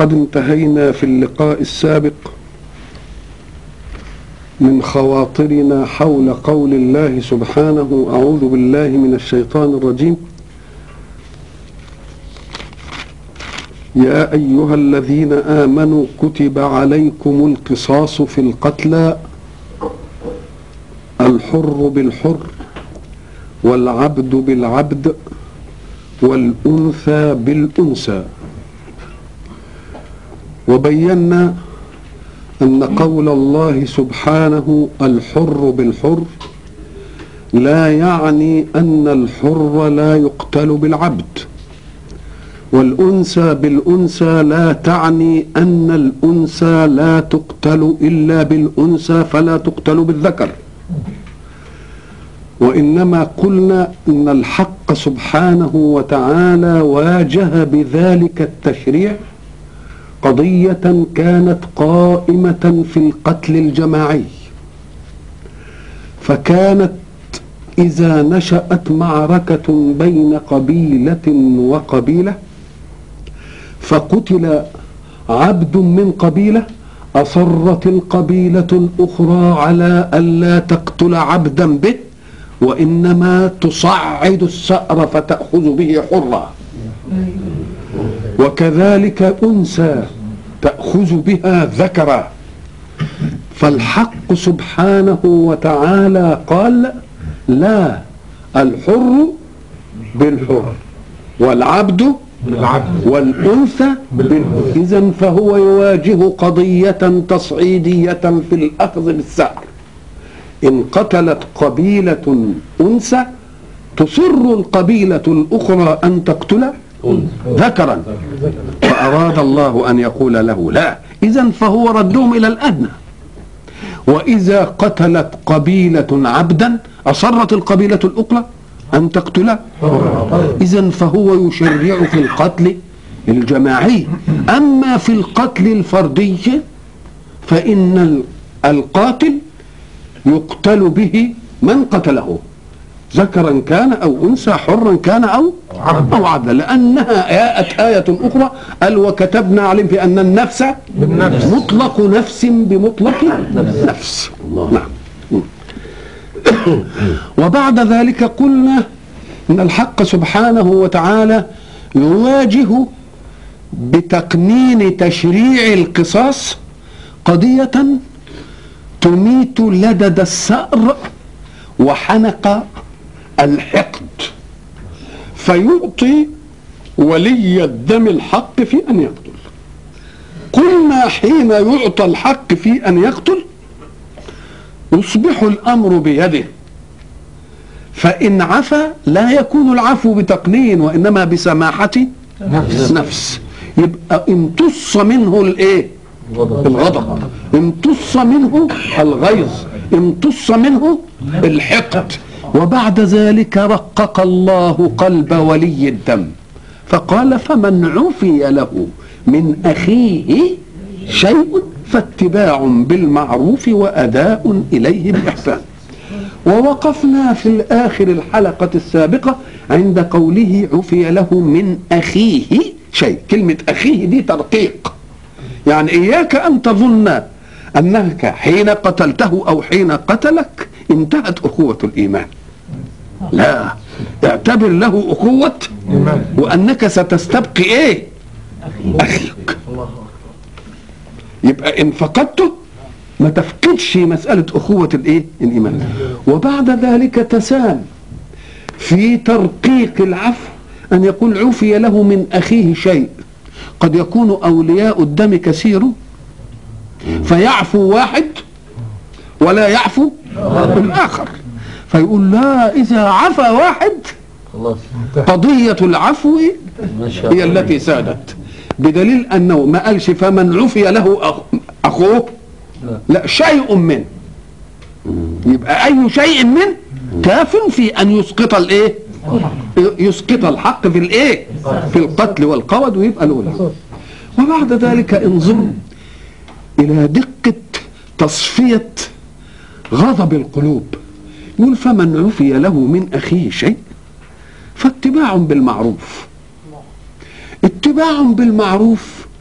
وقد انتهينا في اللقاء السابق من خواطرنا حول قول الله سبحانه اعوذ بالله من الشيطان الرجيم يا ايها الذين امنوا كتب عليكم القصاص في القتلى الحر بالحر والعبد بالعبد والانثى بالانثى وبينا ان قول الله سبحانه الحر بالحر لا يعني ان الحر لا يقتل بالعبد والانثى بالانثى لا تعني ان الانثى لا تقتل الا بالانثى فلا تقتل بالذكر وانما قلنا ان الحق سبحانه وتعالى واجه بذلك التشريع قضيه كانت قائمه في القتل الجماعي فكانت اذا نشات معركه بين قبيله وقبيله فقتل عبد من قبيله اصرت القبيله الاخرى على الا تقتل عبدا به وانما تصعد السأر فتأخذ به حرا وكذلك أنثى تأخذ بها ذكرا فالحق سبحانه وتعالى قال لا الحر بالحر والعبد بالعبد والأنثى بالأنثى إذا فهو يواجه قضية تصعيدية في الأخذ بالسأر إن قتلت قبيلة أنثى تصر القبيلة الأخرى أن تقتل ذكرا فأراد الله أن يقول له لا إذا فهو ردهم إلى الأدنى وإذا قتلت قبيلة عبدا أصرت القبيلة الأخرى أن تقتله إذا فهو يشرع في القتل الجماعي أما في القتل الفردي فإن القاتل يقتل به من قتله ذكرا كان او انثى حرا كان او او عبدا لانها جاءت ايه اخرى قال وكتبنا عليهم في ان النفس بالنفس. مطلق نفس بمطلق نفس نعم وبعد ذلك قلنا ان الحق سبحانه وتعالى يواجه بتقنين تشريع القصاص قضيه تميت لدد السأر وحنق الحقد فيعطي ولي الدم الحق في أن يقتل قلنا حين يعطى الحق في أن يقتل يصبح الأمر بيده فإن عفا لا يكون العفو بتقنين وإنما بسماحة نفس. نفس يبقى امتص منه الايه الغضب امتص منه الغيظ امتص منه الحقد وبعد ذلك رقق الله قلب ولي الدم فقال فمن عفي له من اخيه شيء فاتباع بالمعروف واداء اليه باحسان ووقفنا في الاخر الحلقه السابقه عند قوله عفي له من اخيه شيء كلمه اخيه دي ترقيق يعني إياك أن تظن أنك حين قتلته أو حين قتلك انتهت أخوة الإيمان لا اعتبر له أخوة إيمان. وأنك ستستبقي إيه أخيك يبقى إن فقدته ما تفقدش مسألة أخوة الإيه الإيمان وبعد ذلك تسام في ترقيق العفو أن يقول عفي له من أخيه شيء قد يكون أولياء الدم كثير فيعفو واحد ولا يعفو الآخر فيقول لا إذا عفى واحد خلاص قضية العفو ما شاء هي الله التي سادت بدليل أنه ما قالش فمن عفي له أخ- أخوه لا. لا شيء منه يبقى أي شيء منه كاف في أن يسقط الإيه يسقط الحق في الإيه في القتل والقود ويبقى له وبعد ذلك انظروا إلى دقة تصفية غضب القلوب يقول فمن عفي له من أخيه شيء فاتباع بالمعروف اتباع بالمعروف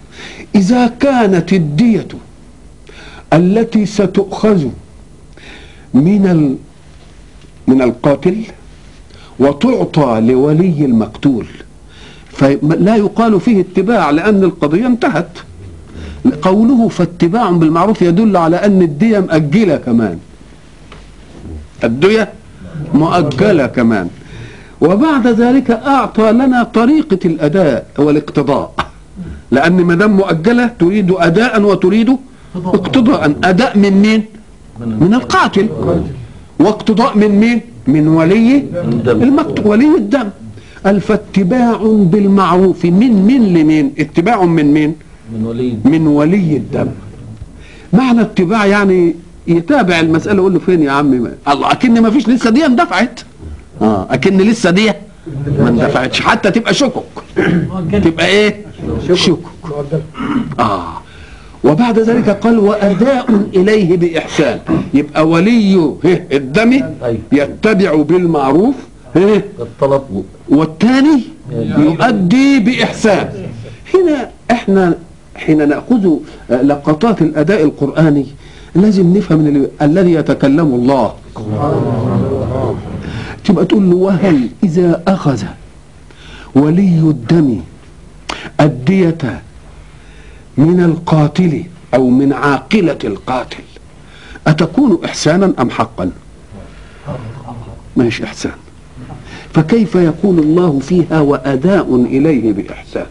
إذا كانت الدية التي ستؤخذ من ال من القاتل وتعطى لولي المقتول فلا يقال فيه اتباع لأن القضية انتهت قوله فاتباع بالمعروف يدل على أن الدية مأجلة كمان الدية مؤجلة كمان وبعد ذلك أعطى لنا طريقة الأداء والاقتضاء لأن ما دام مؤجلة تريد أداء وتريد اقتضاء أداء من مين؟ من القاتل واقتضاء من مين؟ من ولي المقتول ولي الدم قال فاتباع بالمعروف من من لمين؟ اتباع من مين؟ من ولي من ولي الدم معنى اتباع يعني يتابع المسألة يقول له فين يا عمي الله أكن ما فيش لسه دي اندفعت اه أكن لسه دي ما اندفعتش حتى تبقى شكك تبقى ايه شكك اه وبعد ذلك قال وأداء إليه بإحسان يبقى ولي هه الدم أيوة. يتبع بالمعروف هه الطلب والثاني يؤدي بإحسان هنا احنا حين نأخذ لقطات الأداء القرآني لازم نفهم من ال- الذي يتكلم الله تبقى تقول له وهل إذا أخذ ولي الدم الدية من القاتل أو من عاقلة القاتل أتكون إحسانا أم حقا مش إحسان فكيف يكون الله فيها وأداء إليه بإحسان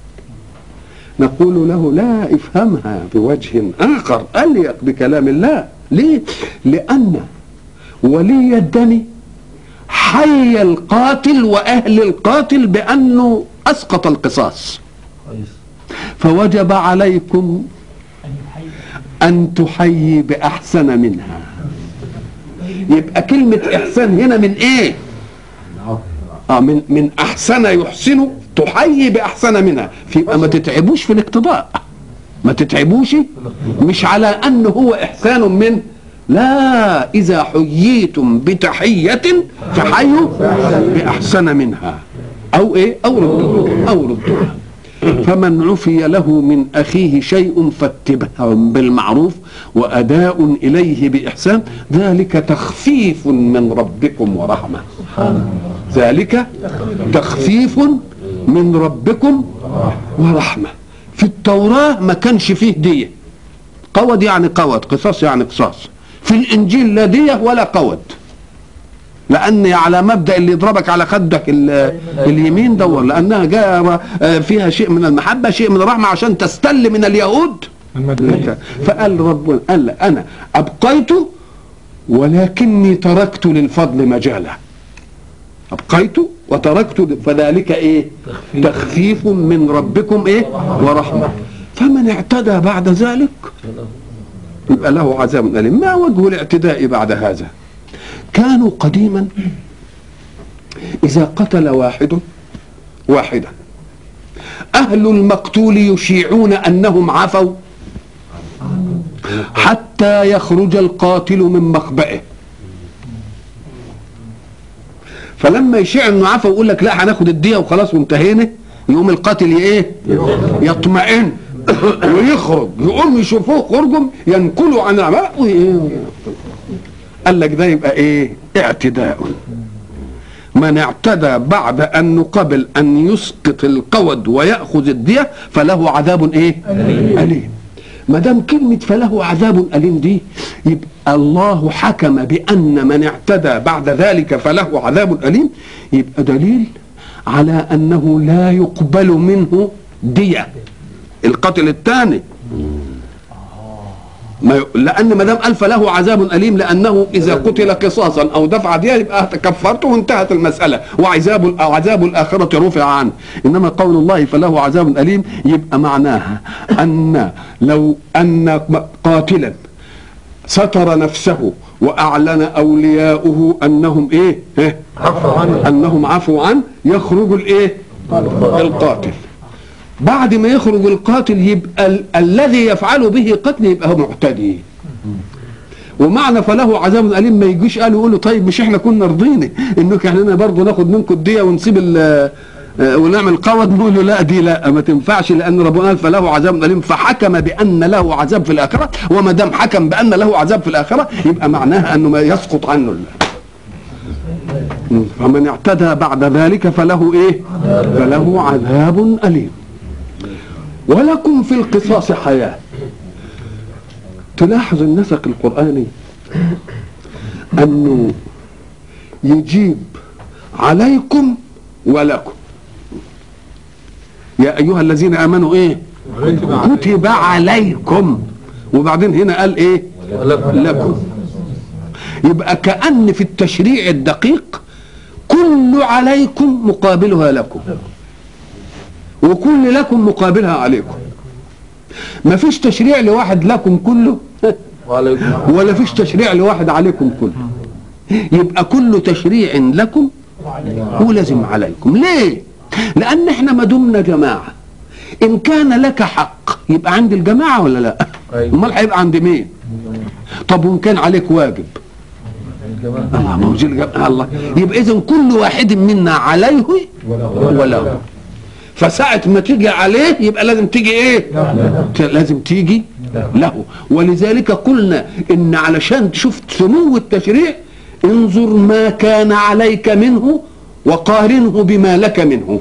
نقول له لا افهمها بوجه آخر أليق بكلام الله ليه لأن ولي الدم حي القاتل وأهل القاتل بأنه أسقط القصاص كويس فوجب عليكم أن تحيي بأحسن منها يبقى كلمة إحسان هنا من إيه؟ اه من من احسن يحسن تحيي باحسن منها فيبقى ما تتعبوش في الاقتضاء ما تتعبوش مش على انه هو احسان من لا اذا حييتم بتحيه فحيوا باحسن منها او ايه او ردوها او ردوها فمن عفي له من اخيه شيء فاتباع بالمعروف واداء اليه باحسان ذلك تخفيف من ربكم ورحمه ذلك تخفيف من ربكم ورحمة في التوراة ما كانش فيه دية قود يعني قود قصاص يعني قصاص في الإنجيل لا دية ولا قود لأن على مبدأ اللي يضربك على خدك ال- اليمين دور لأنها جاء فيها شيء من المحبة شيء من الرحمة عشان تستل من اليهود فقال ربنا قال أنا أبقيت ولكني تركت للفضل مجالا أبقيت وتركت فذلك إيه تخفيف. تخفيف من ربكم إيه ورحمة فمن اعتدى بعد ذلك يبقى له عذاب أليم ما وجه الاعتداء بعد هذا كانوا قديما إذا قتل واحد واحدا أهل المقتول يشيعون أنهم عفوا حتى يخرج القاتل من مخبئه فلما يشيع انه عفى ويقول لك لا هناخد الديه وخلاص وانتهينا يقوم القاتل ي- ايه يطمئن ويخرج يقوم يشوفوه خرجهم ينكلوا عن العماء وإيه؟ قال لك ده يبقى ايه اعتداء من اعتدى بعد ان قبل ان يسقط القود وياخذ الديه فله عذاب ايه اليم ما دام كلمه فله عذاب اليم دي يبقى الله حكم بان من اعتدى بعد ذلك فله عذاب اليم يبقى دليل على انه لا يقبل منه ديه القتل الثاني ما ي... لان ما دام الف له عذاب اليم لانه اذا قتل قصاصا او دفع ديه يبقى كفرته وانتهت المساله وعذاب أو عذاب الاخره رفع عنه انما قول الله فله عذاب اليم يبقى معناها ان لو ان قاتلا ستر نفسه واعلن اولياؤه انهم ايه, إيه؟ عفوا عنه انهم عفوا عنه يخرج الايه القاتل بعد ما يخرج القاتل يبقى ال- الذي يفعل به قتل يبقى هو معتدي ومعنى فله عذاب اليم ما يجيش قالوا يقولوا طيب مش احنا كنا رضينا انك احنا برضه ناخد منكم الديه ونسيب ال- آه، ونعمل قوض نقول له لا دي لا ما تنفعش لان ربنا قال فله عذاب اليم فحكم بان له عذاب في الاخره وما دام حكم بان له عذاب في الاخره يبقى معناها انه ما يسقط عنه الله مم. فمن اعتدى بعد ذلك فله ايه فله عذاب اليم ولكم في القصاص حياه تلاحظ النسق القراني انه يجيب عليكم ولكم يا ايها الذين امنوا ايه كتب عليكم وبعدين هنا قال ايه لكم يبقى كأن في التشريع الدقيق كل عليكم مقابلها لكم وكل لكم مقابلها عليكم ما فيش تشريع لواحد لكم كله ولا فيش تشريع لواحد عليكم كله يبقى كل تشريع لكم هو لازم عليكم ليه لان احنا ما دمنا جماعه ان كان لك حق يبقى عند الجماعه ولا لا امال هيبقى عند مين طب وان كان عليك واجب الله ما هو زي الجماعة الله يبقى اذا كل واحد منا عليه وله فساعة ما تيجي عليه يبقى لازم تيجي ايه ت- لازم تيجي له ولذلك قلنا ان علشان تشوف سمو التشريع انظر ما كان عليك منه وقارنه بما لك منه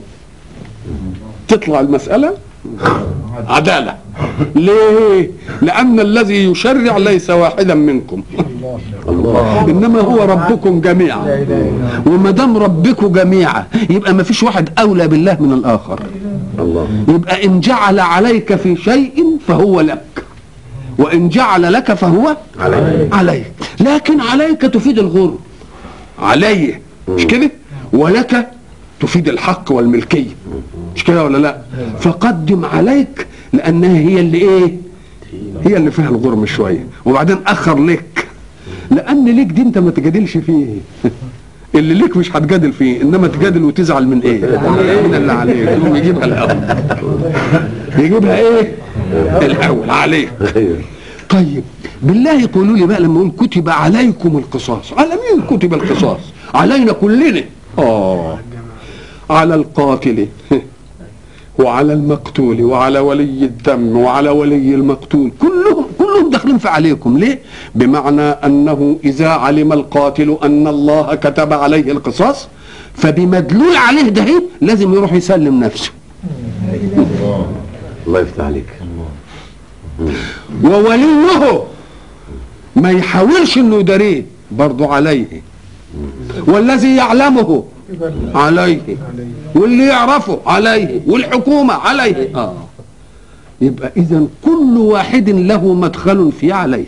تطلع المسألة عدالة ليه لأن الذي يشرع ليس واحدا منكم الله إنما هو ربكم جميعا وما دام ربكم جميعا يبقى ما فيش واحد أولى بالله من الآخر الله يبقى إن جعل عليك في شيء فهو لك وإن جعل لك فهو عليك. عليك لكن عليك تفيد الغر علي مش كده ولك تفيد الحق والملكية مش كده ولا لا فقدم عليك لأنها هي اللي إيه هي اللي فيها الغرم شوية وبعدين أخر لك لأن ليك دي أنت ما تجادلش فيه اللي ليك مش هتجادل فيه انما تجادل وتزعل من ايه من اللي عليك يقوم يجيبها الاول يجيبها ايه الاول عليك ايوه طيب بالله قولوا لي بقى لما اقول كتب عليكم القصاص على مين كتب القصاص علينا كلنا اه على القاتل وعلى المقتول وعلى ولي الدم وعلى ولي المقتول كلهم كلهم داخلين في عليكم ليه بمعنى انه اذا علم القاتل ان الله كتب عليه القصاص فبمدلول عليه ده لازم يروح يسلم نفسه الله يفتح عليك ووليه ما يحاولش انه يداريه برضه عليه والذي يعلمه عليه واللي يعرفه عليه والحكومة عليه آه. يبقى إذا كل واحد له مدخل في عليه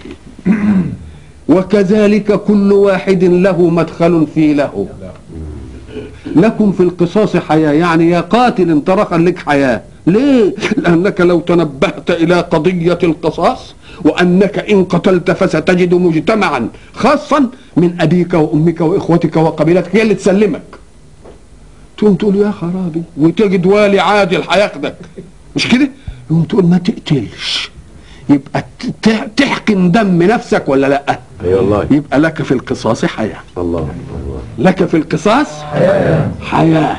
وكذلك كل واحد له مدخل في له لكم في القصاص حياة يعني يا قاتل انت رخى لك حياة ليه لأنك لو تنبهت إلى قضية القصاص وأنك إن قتلت فستجد مجتمعا خاصا من أبيك وأمك وإخوتك وقبيلتك هي اللي تسلمك تقوم تقول يا خرابي وتجد والي عادل هياخدك مش كده يقوم تقول ما تقتلش يبقى ت- ت- تحقن دم نفسك ولا لا اي والله يبقى لك في القصاص حياه الله الله لك في القصاص حياة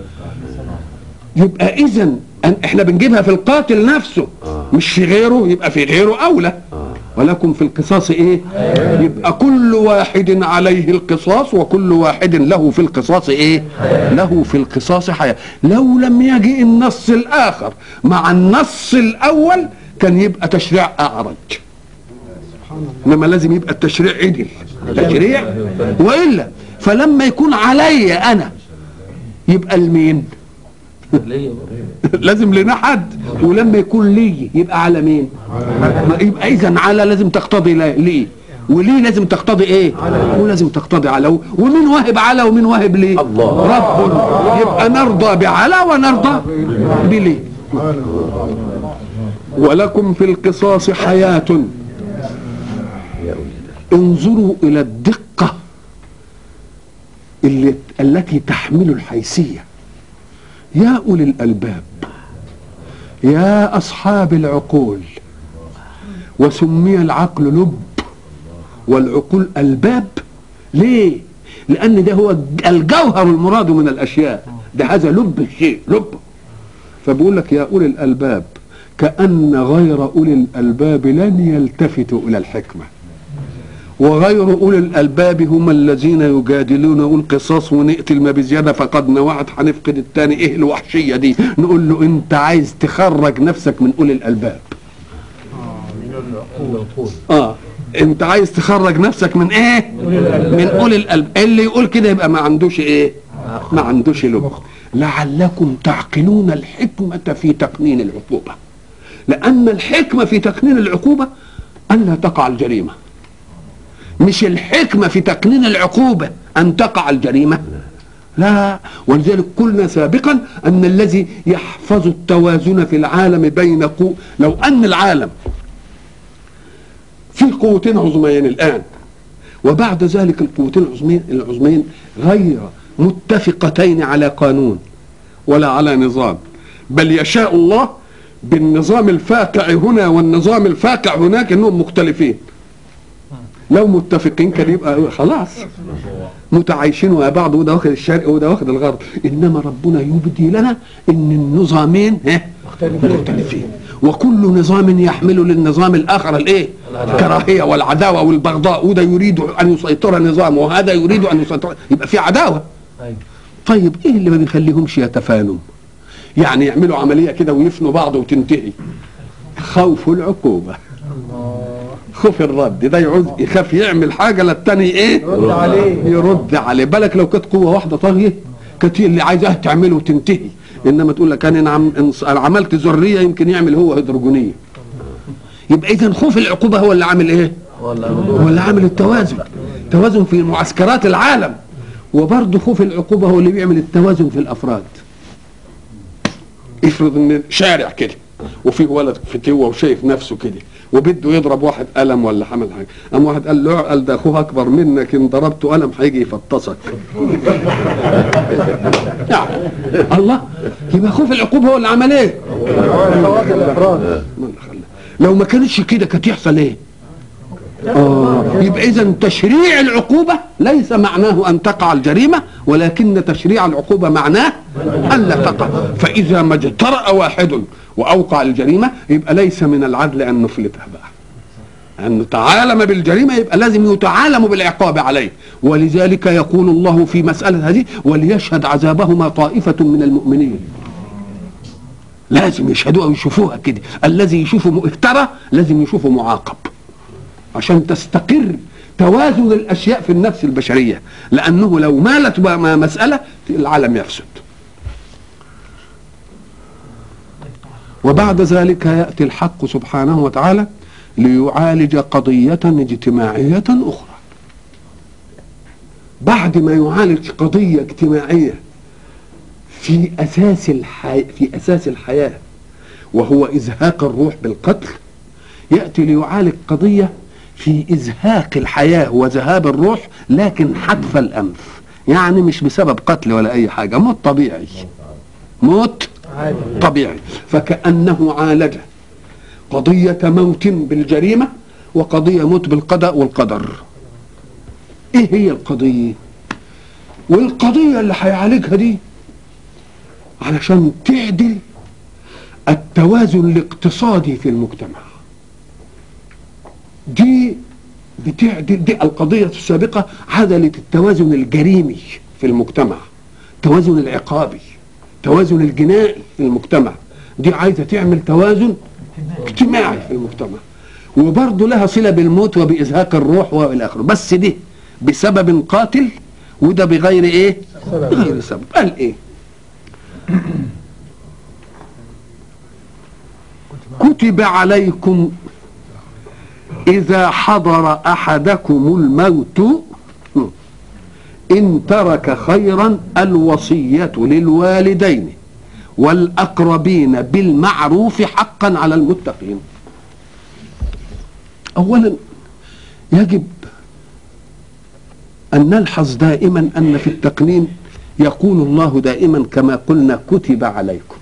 يبقى إذا احنا بنجيبها في القاتل نفسه مش في غيره يبقى في غيره أولى ولكم في القصاص إيه يبقى كل واحد عليه القصاص وكل واحد له في القصاص إيه له في القصاص حياة لو لم يجئ النص الآخر مع النص الأول كان يبقى تشريع أعرج انما لازم يبقى التشريع عدل تشريع والا فلما يكون علي انا يبقى لمين لازم لنا حد ولما يكون لي يبقى على مين ما يبقى اذا على لازم تقتضي لا- ليه وليه لازم تقتضي ايه ولازم تقتضي على ومين واهب على ومين واهب ليه الله. رب يبقى نرضى بعلى ونرضى بليه ولكم في القصاص حياه يا أولي انظروا الى الدقه اللي التي تحمل الحيثيه يا اولي الالباب يا اصحاب العقول وسمي العقل لب والعقول الباب ليه لان ده هو الجوهر المراد من الاشياء ده هذا لب الشيء لب فبيقول لك يا أولي الألباب كأن غير أولي الألباب لن يلتفتوا إلى الحكمة وغير أولي الألباب هم الذين يجادلون يقول قصاص ونقتل ما بزيادة فقدنا واحد هنفقد التاني إيه الوحشية دي نقول له أنت عايز تخرج نفسك من أولي الألباب اه انت عايز تخرج نفسك من ايه من اولي القلب اللي يقول كده يبقى ما عندوش ايه ما عندوش لب لعلكم تعقلون الحكمة في تقنين العقوبة لأن الحكمة في تقنين العقوبة أن لا تقع الجريمة مش الحكمة في تقنين العقوبة أن تقع الجريمة لا ولذلك قلنا سابقا أن الذي يحفظ التوازن في العالم بين قو لو أن العالم في قوتين عظميين الآن وبعد ذلك القوتين العظميين العظميين غير متفقتين على قانون ولا على نظام بل يشاء الله بالنظام الفاقع هنا والنظام الفاقع هناك انهم مختلفين لو متفقين كان يبقى خلاص متعايشين ويا بعض وده واخد الشرق وده واخد الغرب انما ربنا يبدي لنا ان النظامين ها مختلفين وكل نظام يحمل للنظام الاخر الايه الكراهيه والعداوه والبغضاء وده يريد ان يسيطر نظام وهذا يريد ان يسيطر يبقى في عداوه طيب ايه اللي ما بيخليهمش يتفانوا يعني يعملوا عمليه كده ويفنوا بعض وتنتهي خوف العقوبه خوف الرد ده يعوز يخاف يعمل حاجه للتاني ايه يرد عليه. يرد عليه بالك لو كانت قوه واحده طاغيه كانت هي اللي عايزاها تعمله وتنتهي انما تقول لك انا عم انا عملت ذريه يمكن يعمل هو هيدروجينيه يبقى اذا خوف العقوبه هو اللي عامل ايه هو اللي عامل التوازن توازن في معسكرات العالم وبرضه خوف العقوبه هو اللي بيعمل التوازن في الافراد افرض ان شارع كده وفيه ولد فتوه وشايف نفسه كده وبده يضرب واحد قلم ولا عمل حاجه قام واحد قال له قال ده اخوه اكبر منك ان ضربته قلم هيجي يفطسك يعني الله يبقى خوف العقوبه هو اللي عمل ايه لو ما كانتش كده كانت يحصل ايه آه. يبقى اذا تشريع العقوبه ليس معناه ان تقع الجريمه ولكن تشريع العقوبه معناه الا تقع فاذا ما اجترأ واحد واوقع الجريمه يبقى ليس من العدل ان نفلتها بقى أن نتعالم بالجريمة يبقى لازم يتعالم بالعقاب عليه ولذلك يقول الله في مسألة هذه وليشهد عذابهما طائفة من المؤمنين لازم يشهدوها ويشوفوها كده الذي يشوفه افترى لازم يشوفه معاقب عشان تستقر توازن الاشياء في النفس البشريه لانه لو مالت بقى مساله العالم يفسد وبعد ذلك ياتي الحق سبحانه وتعالى ليعالج قضيه اجتماعيه اخرى بعد ما يعالج قضيه اجتماعيه في اساس الحياه في اساس الحياه وهو ازهاق الروح بالقتل ياتي ليعالج قضيه في ازهاق الحياه وذهاب الروح لكن حتف الانف يعني مش بسبب قتل ولا اي حاجه موت طبيعي موت طبيعي فكانه عالج قضيه موت بالجريمه وقضيه موت بالقضاء والقدر ايه هي القضيه والقضيه اللي هيعالجها دي علشان تعدل التوازن الاقتصادي في المجتمع دي بتعدل دي القضية السابقة عدلت التوازن الجريمي في المجتمع التوازن العقابي التوازن الجنائي في المجتمع دي عايزة تعمل توازن اجتماعي في المجتمع وبرضه لها صلة بالموت وبإزهاق الروح وإلى آخره بس دي بسبب قاتل وده بغير إيه؟ بغير سبب قال إيه؟ كتب عليكم إذا حضر أحدكم الموت إن ترك خيرا الوصية للوالدين والأقربين بالمعروف حقا على المتقين أولا يجب أن نلحظ دائما أن في التقنين يقول الله دائما كما قلنا كتب عليكم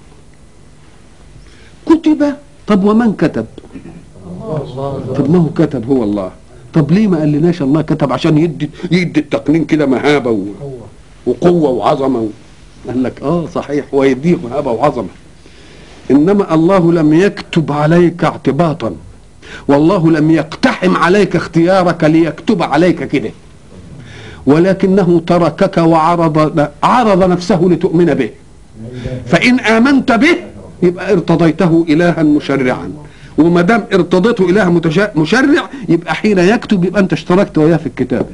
كتب طب ومن كتب طب ما هو كتب هو الله طب ليه ما قالناش الله كتب عشان يدي يدي التقنين كده مهابه و... وقوه وعظمه و... قال لك اه صحيح ويديه هبه وعظمه انما الله لم يكتب عليك اعتباطا والله لم يقتحم عليك اختيارك ليكتب عليك كده ولكنه تركك وعرض عرض نفسه لتؤمن به فان امنت به يبقى ارتضيته الها مشرعا وما دام ارتضيته اله متشا- مشرع يبقى حين يكتب يبقى انت اشتركت وياه في الكتابه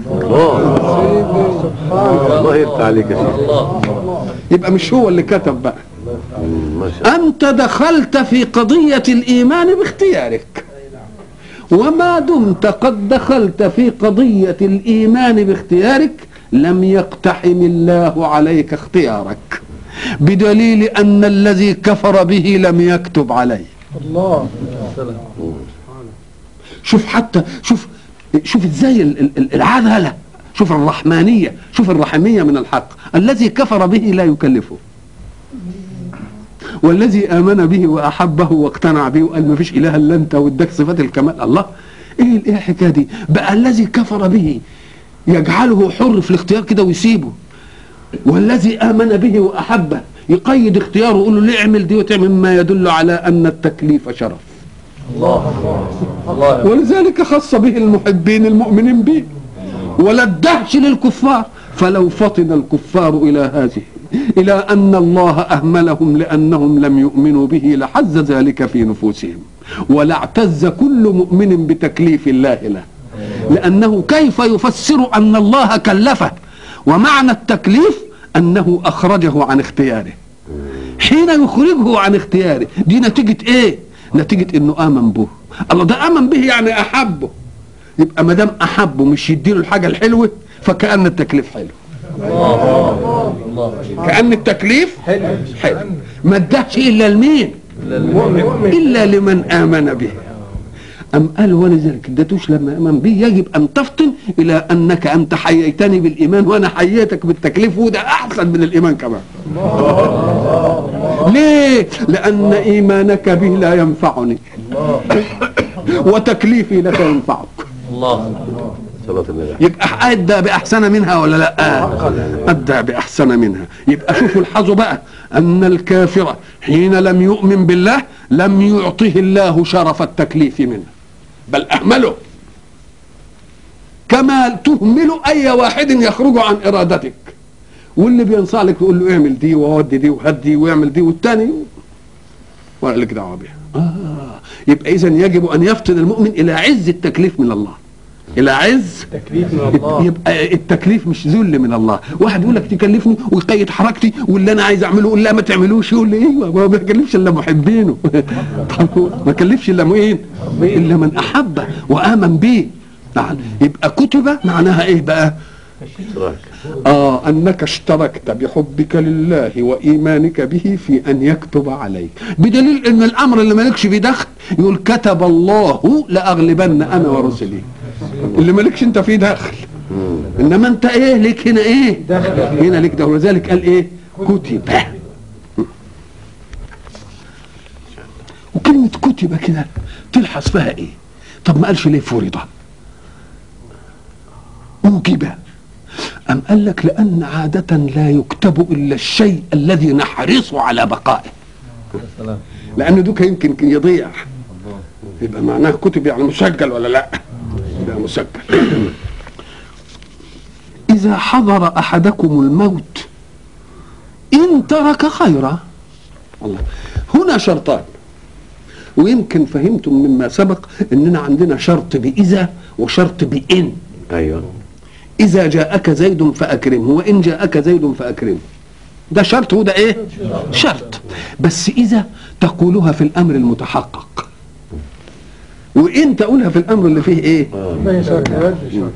الله الله يفتح عليك يا شيخ يبقى مش هو اللي كتب بقى مم، ما شاء الله أنت دخلت في قضية الإيمان باختيارك وما دمت قد دخلت في قضية الإيمان باختيارك لم يقتحم الله عليك اختيارك بدليل أن الذي كفر به لم يكتب عليه الله شوف حتى شوف شوف ازاي ال- ال- ال- العدالة شوف الرحمانية شوف الرحمية من الحق الذي كفر به لا يكلفه والذي آمن به وأحبه واقتنع به وقال ما فيش إله إلا أنت واداك صفات الكمال الله إيه إيه الحكاية دي بقى الذي كفر به يجعله حر في الاختيار كده ويسيبه والذي آمن به وأحبه يقيد اختياره ويقول له ليه اعمل دي وتعمل ما يدل على أن التكليف شرف الله ولذلك خص به المحبين المؤمنين به ولا الدهش للكفار فلو فطن الكفار إلى هذه إلى أن الله أهملهم لأنهم لم يؤمنوا به لحز ذلك في نفوسهم ولاعتز كل مؤمن بتكليف الله له لأنه كيف يفسر أن الله كلفه ومعنى التكليف أنه أخرجه عن اختياره حين يخرجه عن اختياره دي نتيجة ايه نتيجة انه امن به الله ده امن به يعني احبه يبقى ما دام احبه مش يديله الحاجة الحلوة فكأن التكليف حلو كأن التكليف حلو ما ادهش الا لمين الا لمن امن به أم قال ولذلك اديتوش لما امن به يجب ان تفطن الى انك انت حييتني بالايمان وانا حييتك بالتكليف وده احسن من الايمان كمان ليه لان ايمانك به لا ينفعني وتكليفي لك ينفعك صلاة النبي يبقى ادى باحسن منها ولا لا ادى باحسن منها يبقى شوفوا الحظوا بقى ان الكافر حين لم يؤمن بالله لم يعطه الله شرف التكليف منه بل اهمله كما تهمل اي واحد يخرج عن ارادتك واللي بينصح لك يقول له اعمل دي وودي دي وهدي واعمل دي والتاني ولا لك دعوه بها آه. يبقى اذا يجب ان يفطن المؤمن الى عز التكليف من الله الى عز تكليف من الله يبقى التكليف مش ذل من الله واحد يقول لك تكلفني ويقيد حركتي واللي انا عايز اعمله يقول لا ما تعملوش يقول لي ايوه ما بكلفش الا محبينه طب ما كلفش الا مين الا من احبه وامن به نعم يبقى كتب معناها ايه بقى اشتراك اه انك اشتركت بحبك لله وايمانك به في ان يكتب عليك بدليل ان الامر اللي مالكش فيه دخل يقول كتب الله لاغلبن انا ورسلي اللي مالكش انت فيه دخل انما انت ايه ليك هنا ايه هنا ليك ده ولذلك قال ايه كتب وكلمة كتب كده تلحظ فيها ايه طب ما قالش ليه فرض اوجب أم قال لك لأن عادة لا يكتب إلا الشيء الذي نحرص على بقائه لأن دوك يمكن يضيع يبقى معناه كتب يعني مسجل ولا لا يبقى مسجل إذا حضر أحدكم الموت إن ترك خيرا الله هنا شرطان ويمكن فهمتم مما سبق اننا عندنا شرط بإذا وشرط بإن ايوه إذا جاءك زيد فأكرمه وإن جاءك زيد فأكرمه ده شرط وده إيه شرط بس إذا تقولها في الأمر المتحقق وإن تقولها في الأمر اللي فيه إيه ما يشارك ما يشارك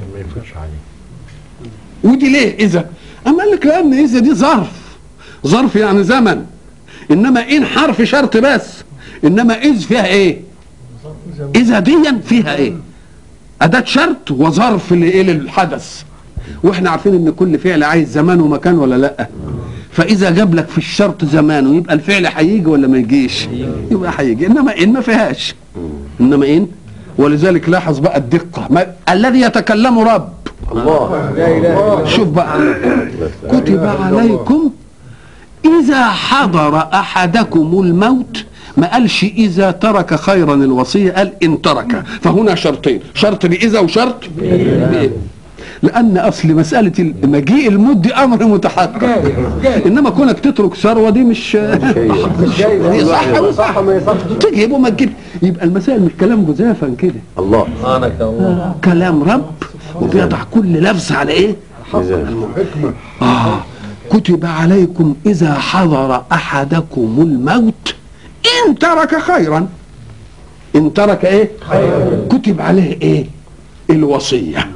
ودي ليه إذا أما قال لك لأن إذا دي ظرف ظرف يعني زمن إنما إن حرف شرط بس إنما إذ فيها إيه إذا ديا فيها إيه أداة شرط وظرف لإيه للحدث وإحنا عارفين إن كل فعل عايز زمان ومكان ولا لأ فإذا جاب لك في الشرط زمانه يبقى الفعل هيجي ولا ما يجيش يبقى هيجي إنما إن ما فيهاش إنما إن ولذلك لاحظ بقى الدقة ما الذي يتكلم رب الله لا اله الا الله شوف بقى كتب عليكم إذا حضر أحدكم الموت ما قالش إذا ترك خيرا الوصية قال إن ترك فهنا شرطين شرط بإذا وشرط بإذا لأن أصل مسألة مجيء الموت دي أمر متحقق إنما كونك تترك ثروة دي مش مش جاي دي صح صح صح ما يصحش تجيب وما تجيب يبقى المسائل مش كلام جزافا كده الله سبحانك الله كلام رب وبيضع كل لفظ على ايه ميزان آه كتب عليكم إذا حضر أحدكم الموت إن ترك خيرا إن ترك إيه كتب عليه إيه الوصية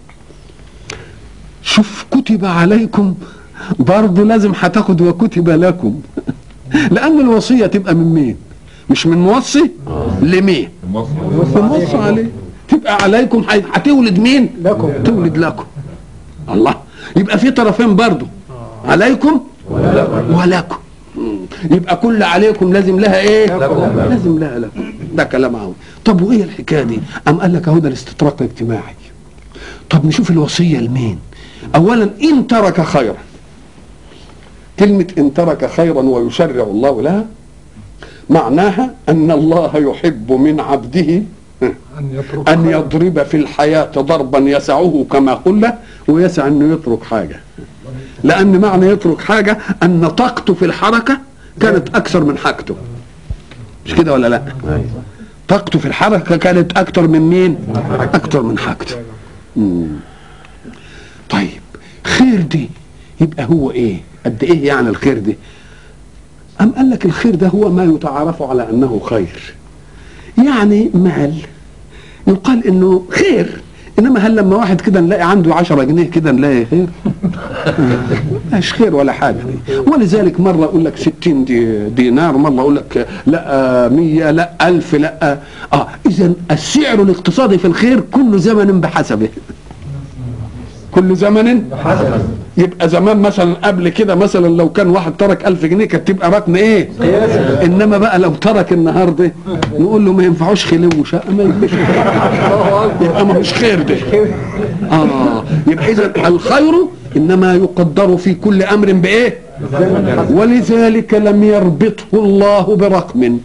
شوف كتب عليكم برضه لازم هتاخد وكتب لكم لأن الوصية تبقى من مين مش من موصي لمين موصي عليه تبقى عليكم هي- هتولد مين لكم. تولد لكم الله يبقى في طرفين برضو عليكم ولكم مم. يبقى كل عليكم لازم لها ايه لازم لها لكم ده كلام عام طب وايه الحكايه دي ام قال لك اهو ده الاستطراق الاجتماعي طب نشوف الوصيه لمين اولا ان ترك خيرا كلمه ان ترك خيرا ويشرع الله لها معناها ان الله يحب من عبده ان يترك أن يضرب في الحياة ضربا يسعه كما قلنا ويسع أنه يترك حاجة لأن معنى يترك حاجة أن طاقته في الحركة كانت أكثر من حاجته مش كده ولا لا أيوة. طاقته في الحركة كانت أكثر من مين أكثر من حاجته مم. طيب خير دي يبقى هو إيه قد إيه يعني الخير دي أم قال لك الخير ده هو ما يتعارف على أنه خير يعني مال يقال انه خير انما هل لما واحد كده نلاقي عنده عشرة جنيه كده نلاقي خير مش خير ولا حاجة ولذلك مرة اقول لك ستين دي دينار مرة اقول لك لا مية لا الف لا اه اذا السعر الاقتصادي في الخير كل زمن بحسبه كل زمن يبقى زمان مثلا قبل كده مثلا لو كان واحد ترك ألف جنيه كانت تبقى ركن ايه انما بقى لو ترك النهارده نقول له ما ينفعوش خلو وشقه ما ينفعش يبقى ما مش خير ده اه يبقى اذا الخير انما يقدر في كل امر بايه ولذلك لم يربطه الله برقم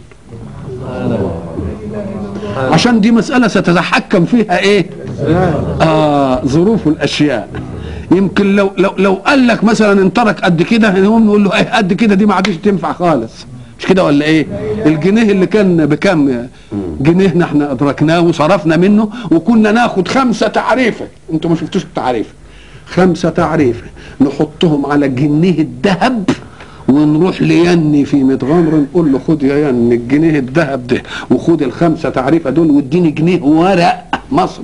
عشان دي مسألة ستتحكم فيها ايه آه ظروف الاشياء يمكن لو لو لو قال لك مثلا ان ترك قد كده نقوم نقول له ايه قد كده دي ما عادش تنفع خالص مش كده ولا ايه الجنيه اللي كان بكام جنيه نحن ادركناه وصرفنا منه وكنا ناخد خمسة تعريفة انتوا ما شفتوش التعريفة خمسة تعريفة نحطهم على جنيه الذهب ونروح ليني في متغمر نقول له خد يا ين الجنيه الذهب ده وخد الخمسة تعريفة دول واديني جنيه ورق مصري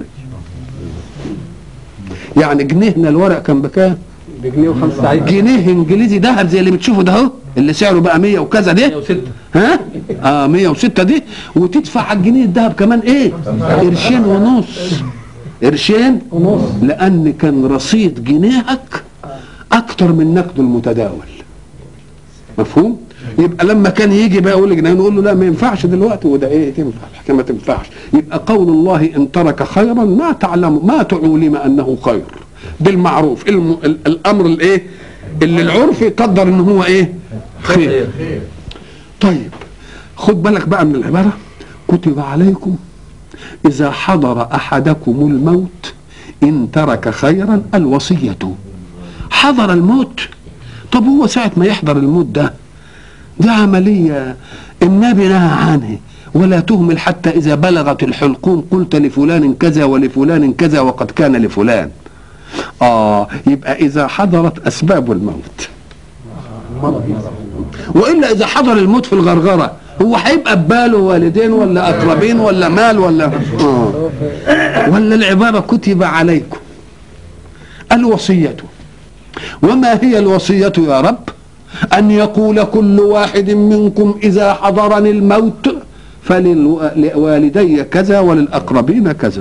يعني جنيهنا الورق كان بكام؟ بجنيه وخمسة ساعات جنيه انجليزي ذهب زي اللي بتشوفه ده اهو اللي سعره بقى 100 وكذا ده 106 ها اه 106 دي وتدفع على الجنيه الذهب كمان ايه قرشين ونص قرشين ونص لان كان رصيد جنيهك اكتر من نقده المتداول مفهوم يبقى لما كان يجي بقى يقول لجنيه نقول له لا ما ينفعش دلوقتي وده ايه تنفع الحكايه ما تنفعش يبقى قول الله ان ترك خيرا ما تعلم ما تعلم انه خير بالمعروف الم... ال- الامر الايه اللي العرف يقدر ان هو ايه خير طيب خد بالك بقى من العبارة كتب عليكم إذا حضر أحدكم الموت إن ترك خيرا الوصية حضر الموت طب هو ساعة ما يحضر الموت ده دي عملية النبي نهى عنه ولا تهمل حتى إذا بلغت الحلقوم قلت لفلان كذا ولفلان كذا وقد كان لفلان آه يبقى إذا حضرت أسباب الموت والا اذا حضر الموت في الغرغره هو هيبقى بباله والدين ولا اقربين ولا مال ولا آه. ولا العباره كتب عليكم الوصيه وما هي الوصيه يا رب ان يقول كل واحد منكم اذا حضرني الموت فلوالدي كذا وللاقربين كذا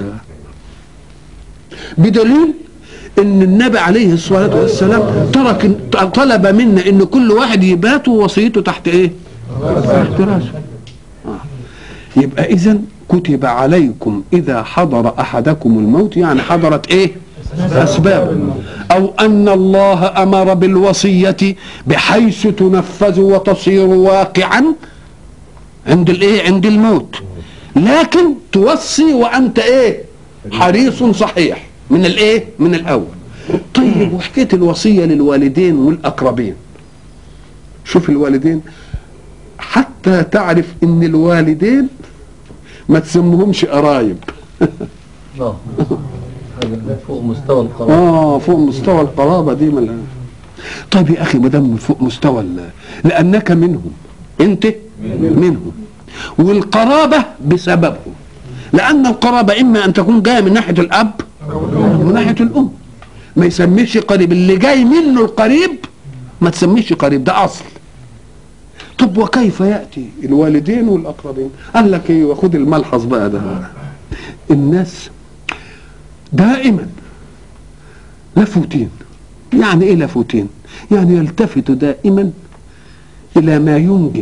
بدليل ان النبي عليه الصلاه والسلام ترك طلب منا ان كل واحد يبات ووصيته تحت ايه؟ تحت راسه آه. يبقى اذا كتب عليكم اذا حضر احدكم الموت يعني حضرت ايه؟ أسباب أو أن الله أمر بالوصية بحيث تنفذ وتصير واقعا عند الايه عند الموت لكن توصي وانت ايه حريص صحيح من الايه من الاول طيب وحكايه الوصيه للوالدين والاقربين شوف الوالدين حتى تعرف ان الوالدين ما تسمهمش قرايب اه هذا فوق مستوى القرار اه فوق مستوى القرابه دي من طيب يا اخي ما دام فوق مستوى ال- لانك منهم انت منهم والقرابه بسببهم لان القرابه اما ان تكون جايه من ناحيه الاب ومن ناحيه الام ما يسميش قريب اللي جاي منه القريب ما تسميش قريب ده اصل طب وكيف ياتي الوالدين والاقربين قال لك ايه وخد الملحظ بقى ده الناس دائما لفوتين يعني ايه لفوتين يعني يلتفت دائما الى ما ينجب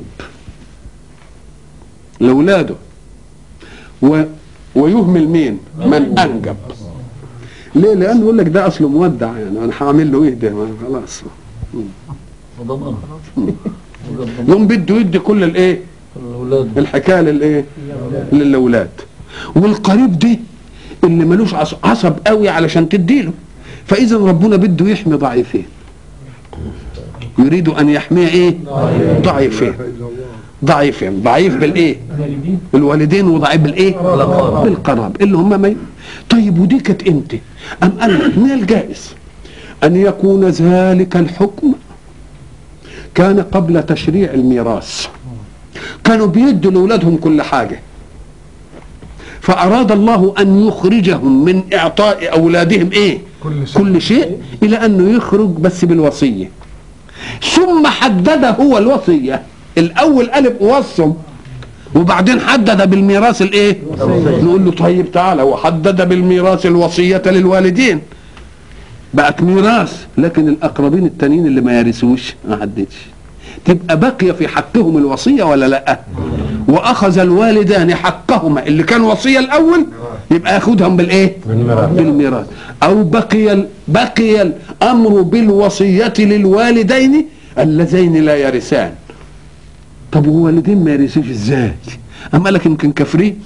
لاولاده و ويهمل مين من انجب ليه لانه يقول لك ده اصله مودع يعني انا هعمل له ايه ده ما خلاص وضمان يوم بده يدي كل الايه الاولاد الحكايه للايه للاولاد والقريب دي اللي ملوش عص- عصب قوي علشان تديله فاذا ربنا بده يحمي ضعيفين يريد ان يحمي ايه ضعيفين ضعيفين ضعيف بالايه الوالدين وضعيف بالايه بالقراب اللي هم ما ي- طيب ودي كانت امتى ام قال لك من الجائز ان يكون ذلك الحكم كان قبل تشريع الميراث كانوا بيدوا لاولادهم كل حاجه فاراد الله ان يخرجهم من اعطاء اولادهم ايه كل شيء. كل شيء الى انه يخرج بس بالوصيه ثم حدد هو الوصيه الاول قال وصم وبعدين حدد بالميراث الايه نقول له طيب تعالى وحدد بالميراث الوصيه للوالدين بقت ميراث لكن الاقربين التانيين اللي ما يرثوش ما حددش تبقى بقي في حقهم الوصيه ولا لا واخذ الوالدان حقهما اللي كان وصيه الاول يبقى ياخدهم بالايه بالميراث او بقي ال- بقي الامر بالوصيه للوالدين اللذين لا يرثان طب والوالدين ما يرثوش ازاي اما قال لك يمكن كافرين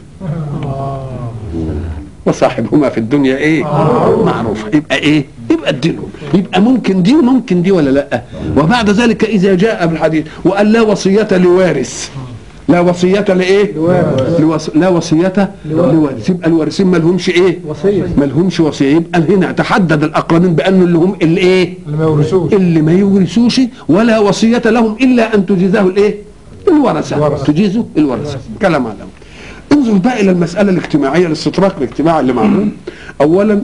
وصاحبهما في الدنيا ايه معروف يبقى ايه يبقى اديلهم يبقى ممكن دي وممكن دي ولا لا وبعد ذلك اذا جاء بالحديث وقال لا وصيه لوارث لا وصية لإيه؟ لوص... لا وصية لوارث يبقى الوارثين ما لهمش إيه؟ وصية. ما لهمش وصية يبقى هنا تحدد الأقربين بأنه اللي هم اللي إيه؟ اللي ما يورثوش اللي ما يورثوش ولا وصية لهم إلا أن تجيزه الإيه؟ الورثة الورثة. تجيزه الورثة كلام على انظر بقى إلى المسألة الاجتماعية الاستطراق الاجتماعي اللي معمول أولا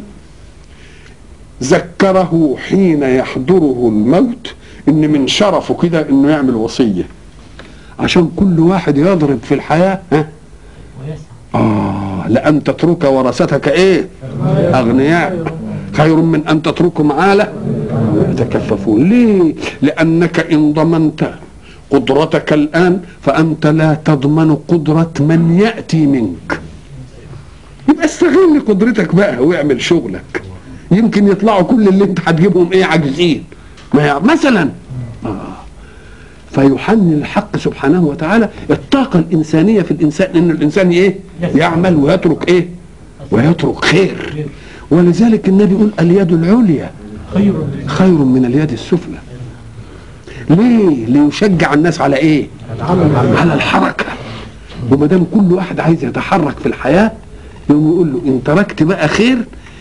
ذكره حين يحضره الموت ان من شرفه كده انه يعمل وصيه عشان كل واحد يضرب في الحياه ها اه لان تترك ورثتك ايه اغنياء خير من ان تتركهم عاله يتكففون ليه لانك ان ضمنت قدرتك الان فانت لا تضمن قدره من ياتي منك يبقى استغل قدرتك بقى واعمل شغلك يمكن يطلعوا كل اللي انت هتجيبهم ايه عاجزين ما يع- مثلا آه. فيحنن الحق سبحانه وتعالى الطاقة الإنسانية في الإنسان إن الإنسان إيه يعمل ويترك إيه ويترك خير ولذلك النبي يقول اليد العليا خير من اليد السفلى ليه ليشجع الناس على ايه على الحركه وما دام كل واحد عايز يتحرك في الحياه يقوم يقول له ان تركت بقى خير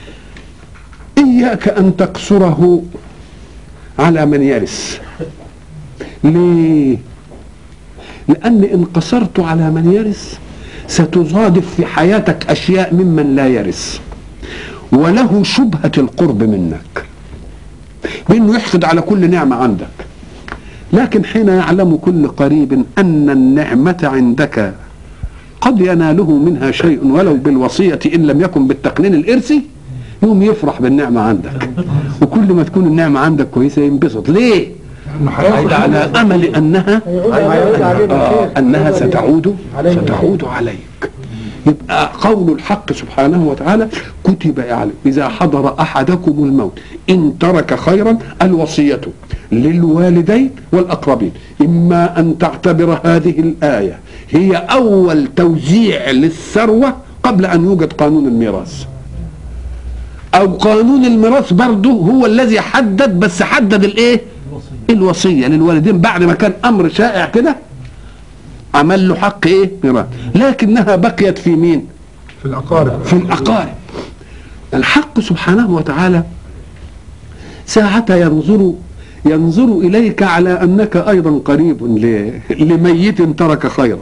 اياك ان تقصره على من يرث ليه لان ان قصرت على من يرث ستضادف في حياتك اشياء ممن لا يرث وله شبهه القرب منك بانه يحقد على كل نعمه عندك لكن حين يعلم كل قريب ان النعمه عندك قد يناله منها شيء ولو بالوصيه ان لم يكن بالتقنين الارثي يوم يفرح بالنعمه عندك وكل ما تكون النعمه عندك كويسه ينبسط ليه؟ انه هياخد على امل انها هيعود عليه آه بالخير انها ستعود ستعود عليك يبقى قول الحق سبحانه وتعالى كتب يعني إذا حضر أحدكم الموت إن ترك خيرا الوصية للوالدين والأقربين إما أن تعتبر هذه الآية هي أول توزيع للثروة قبل أن يوجد قانون الميراث أو قانون الميراث برضه هو الذي حدد بس حدد الإيه؟ الوصية للوالدين بعد ما كان أمر شائع كده عمل له حق إيه؟ ميراث لكنها بقيت في مين؟ في الأقارب في الأقارب الحق سبحانه وتعالى ساعة ينظر ينظر إليك على أنك أيضا قريب ل- لميت ترك خيرا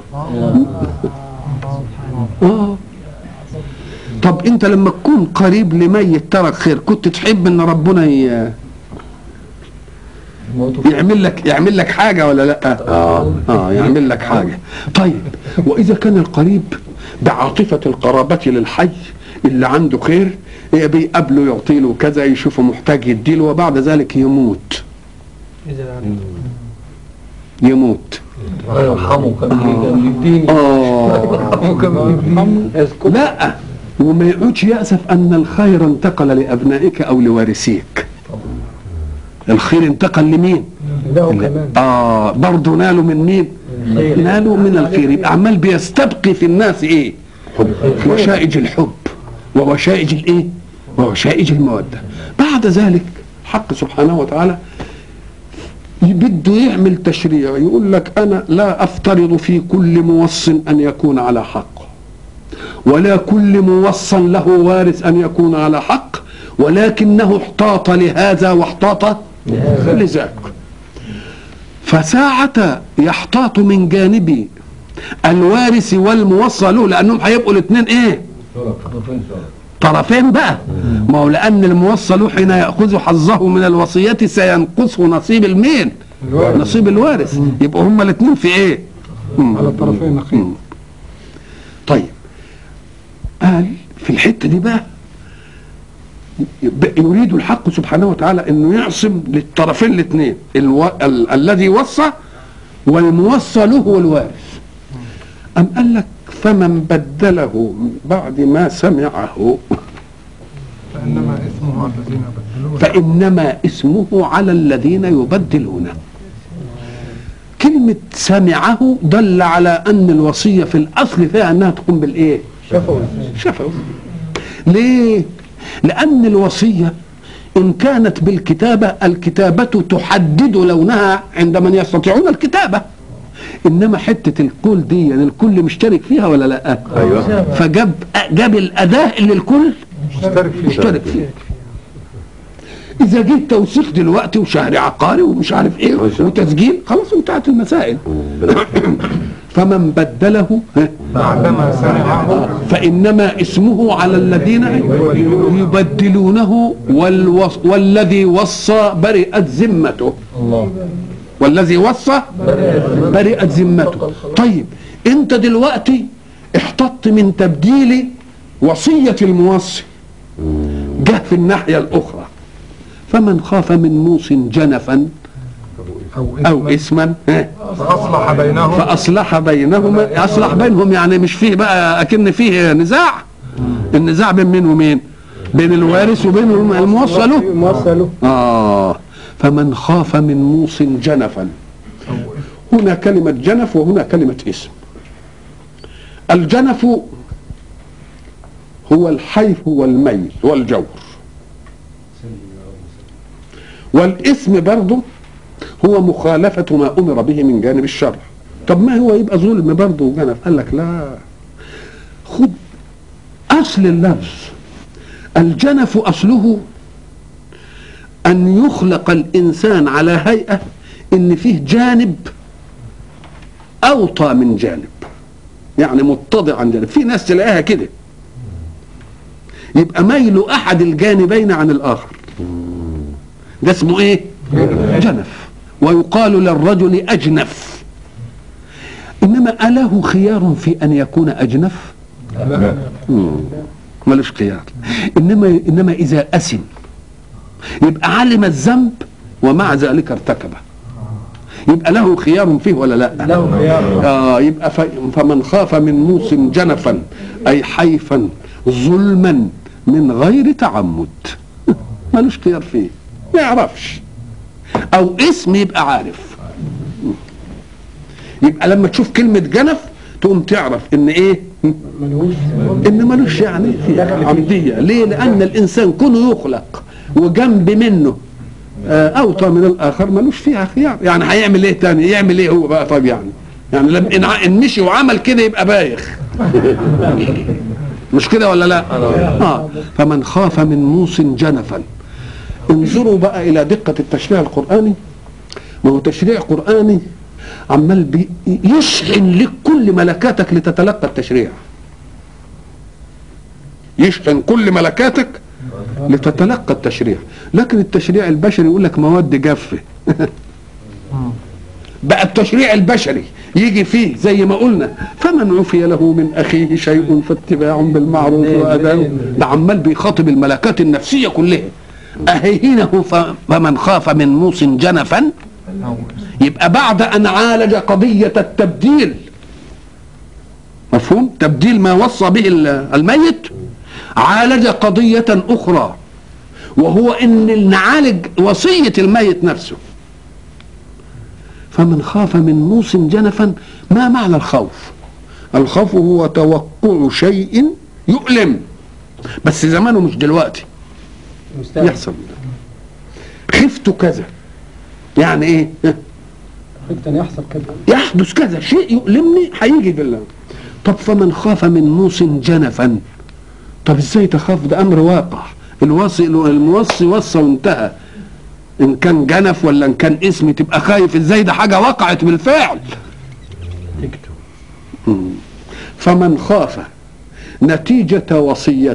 آه. طب أنت لما تكون قريب لميت ترك خير كنت تحب أن ربنا ي- موتوا في- يعمل لك يعمل لك حاجة ولا لا؟ اه اه يعمل لك حاجة. طيب وإذا كان القريب بعاطفة القرابة للحي اللي عنده خير إيه بيقابله يعطي له كذا يشوفه محتاج يديله وبعد ذلك يموت يموت الله يرحمه كان كان بيديني اه يذكر لا وما يقعدش يأسف أن الخير انتقل لأبنائك أو لوارثيك الخير انتقل لمين؟ له كمان اه برضه نالوا من مين؟ نالوا من الخير يبقى عمال بيستبقي في الناس ايه؟ وشائج الحب ووشائج الايه؟ ووشائج الموده بعد ذلك حق سبحانه وتعالى بده يعمل تشريع يقول لك انا لا افترض في كل موص ان يكون على حق ولا كل موصى له وارث ان يكون على حق ولكنه احتاط لهذا واحتاط لذاك فساعة يحتاط من جانب الوارث والموصى له لانهم هيبقوا الاثنين ايه طرفين بقى ما هو لان الموصى له حين ياخذ حظه من الوصيه سينقصه نصيب المين الوارث. نصيب الوارث يبقوا هما الاثنين في ايه مم. على الطرفين نقيض مم. طيب قال في الحته دي بقى يب- يريد الحق سبحانه وتعالى انه يعصم للطرفين الاثنين الو... ال... الذي وصى والموصى له والوارث أم قال لك فمن بدله بعد ما سمعه فإنما إثمه على الذين بدلوه فإنما اسمه على الذين يبدلونه كلمة سمعه دل على أن الوصية في الأصل فيها أنها تقوم بالإيه؟ شفوا شفوي ليه؟ لأن الوصية إن كانت بالكتابة الكتابة تحدد لونها عند من يستطيعون الكتابة إنما حتة الكل دي يعني الكل مشترك فيها ولا لا؟ أيوة. فجاب جاب الأداة اللي الكل مشترك فيه مشترك فيها إذا جه توثيق دلوقتي وشهر عقاري ومش عارف إيه ما شاء الله. وتسجيل خلاص انتهت المسائل فمن بدله ها، بعدما سمعه فإنما اسمه على الذين يبدلونه والوص والذي وصى برئت ذمته الله والذي وصى برئت ذمته طيب انت دلوقتي احتطت من تبديل وصية الموصي جه في الناحية الأخرى فمن خاف من موص جنفا أو أو إثما إثما ها، فأصلح بينهم فأصلح بينهما أصلح بينهم يعني مش فيه بقى أكن فيه نزاع النزاع بين مين ومين بين الوارث وبين الموصى له موصله آه فمن خاف من موص جنفا هنا كلمة جنف وهنا كلمة اسم الجنف هو الحيف والميل والجور والاسم برضه هو مخالفة ما أمر به من جانب الشرع طب ما هو يبقى ظلم برضه وجنف قال لك لا خد أصل اللفظ الجنف أصله أن يخلق الإنسان على هيئة إن فيه جانب أوطى من جانب يعني متضع عن جانب في ناس تلاقيها كده يبقى ميل أحد الجانبين عن الآخر ده اسمه إيه؟ جنف ويقال للرجل أجنف إنما أله خيار في أن يكون أجنف؟ لا مم. ملوش خيار إنما إنما إذا أسن يبقى علم الذنب ومع ذلك ارتكبه يبقى له خيار فيه ولا لا له خيار آه يبقى ف- فمن خاف من موس جنفا أي حيفا ظلما من غير تعمد ملوش خيار فيه ما يعرفش أو اسم يبقى عارف يبقى لما تشوف كلمة جنف تقوم تعرف إن إيه إن ملوش يعني فيه عمدية ليه لأن الإنسان كونه يخلق وجنب منه آه، أوطى من الآخر ملوش فيها خيار يعني هيعمل إيه تاني يعمل إيه هو بقى طب يعني يعني لما إن ع- إن مشي وعمل كده يبقى بايخ مش كده ولا لا آه فمن خاف من موس جنفا انظروا بقى إلى دقة التشريع القرآني ما هو تشريع قرآني عمال بي- يشحن لك كل ملكاتك لتتلقى التشريع يشحن كل ملكاتك لتتلقى التشريع لكن التشريع البشري يقول لك مواد جافه بقى التشريع البشري يجي فيه زي ما قلنا فمن عفي له من اخيه شيء فاتباع بالمعروف واداء ده عمال بيخاطب الملكات النفسيه كلها اهينه ف- فمن خاف من موس جنفا يبقى بعد ان عالج قضيه التبديل مفهوم تبديل ما وصى به ال- الميت عالج قضيه اخرى وهو ان نعالج وصيه الميت نفسه فمن خاف من موس جنفا ما معنى الخوف الخوف هو توقع شيء يؤلم بس زمانه مش دلوقتي يحصل خفت كذا يعني ايه خفت ان يحصل كده يحدث كذا شيء يؤلمني هيجي بالله طب فمن خاف من موس جنفا طب ازاي تخاف ده امر واقع الوصي الموصي وصى وانتهى ان كان جنف ولا ان كان اسم تبقى خايف ازاي ده حاجه وقعت بالفعل مم. فمن خاف نتيجة وصية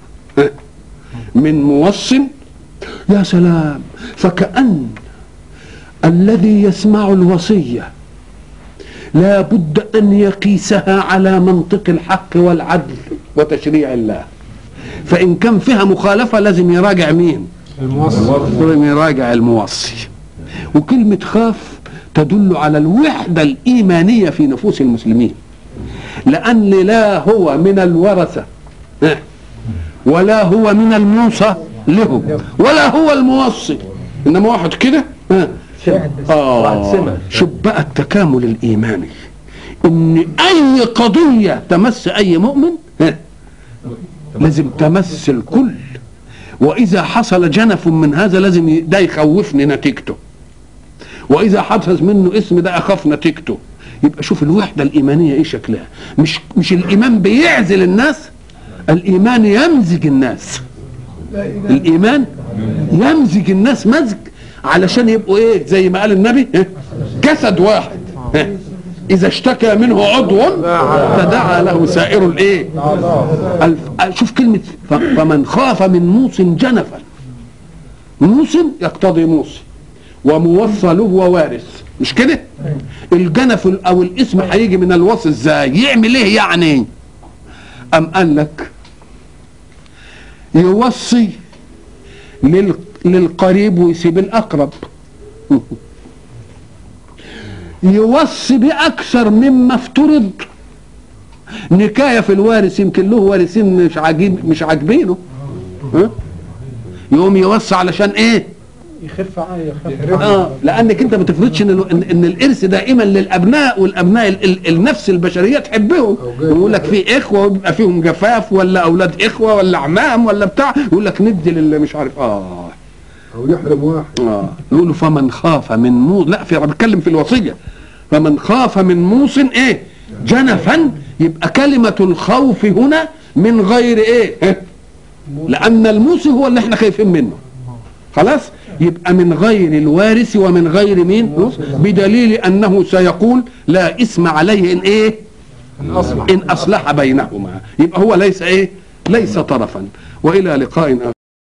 من موص يا سلام فكأن الذي يسمع الوصية لا بد أن يقيسها على منطق الحق والعدل وتشريع الله فإن كان فيها مخالفة لازم يراجع مين لازم يراجع الموصي وكلمة خاف تدل على الوحدة الإيمانية في نفوس المسلمين لأن لا هو من الورثة ها، ولا هو من الموصى لهم ولا هو الموصي إنما واحد كده ها، واحد آه سمع. شوف بقى التكامل الإيماني إن أي قضية تمس أي مؤمن ها، لازم تمس الكل وإذا حصل جنف من هذا لازم ي- ده يخوفني نتيجته وإذا حدث منه اسم ده أخاف نتيجته يبقى شوف الوحدة الإيمانية إيه شكلها مش مش الإيمان بيعزل الناس الإيمان يمزج الناس الإيمان يمزج الناس مزج علشان يبقوا إيه زي ما قال النبي إيه؟ جسد واحد إيه؟ إذا اشتكى منه عضو تداعى له سائر الإيه الف... شوف كلمة ف... فمن خاف من موس جنفا موس يقتضي موصي وموصى له ووارث مش كده الجنف ال- او الاسم هيجي من الوصي ازاي يعمل ايه يعني ام قال لك يوصي لل... للقريب ويسيب الاقرب يوصي باكثر مما افترض نكايه في الوارث يمكن له وارثين مش عاجب مش عاجبينه ها؟ يقوم يوصي علشان ايه يخف عاية يخف اه لانك انت ما تفرضش ان ان, إن الارث دائما للابناء والابناء ال ال النفس البشريه تحبهم يقول لك في اخوه ويبقى فيهم جفاف ولا اولاد اخوه ولا عمام ولا بتاع يقول لك ندي للي مش عارف اه او يحرم واحد اه يقولوا فمن خاف من موس لا في بتكلم في الوصيه فمن خاف من موس ايه جنفا يبقى كلمه الخوف هنا من غير ايه لان الموس هو اللي احنا خايفين منه خلاص يبقى من غير الوارث ومن غير مين بدليل انه سيقول لا اسم عليه ان ايه ان اصلح ان اصلح بينهما يبقى هو ليس ايه ليس طرفا والى لقاء آخر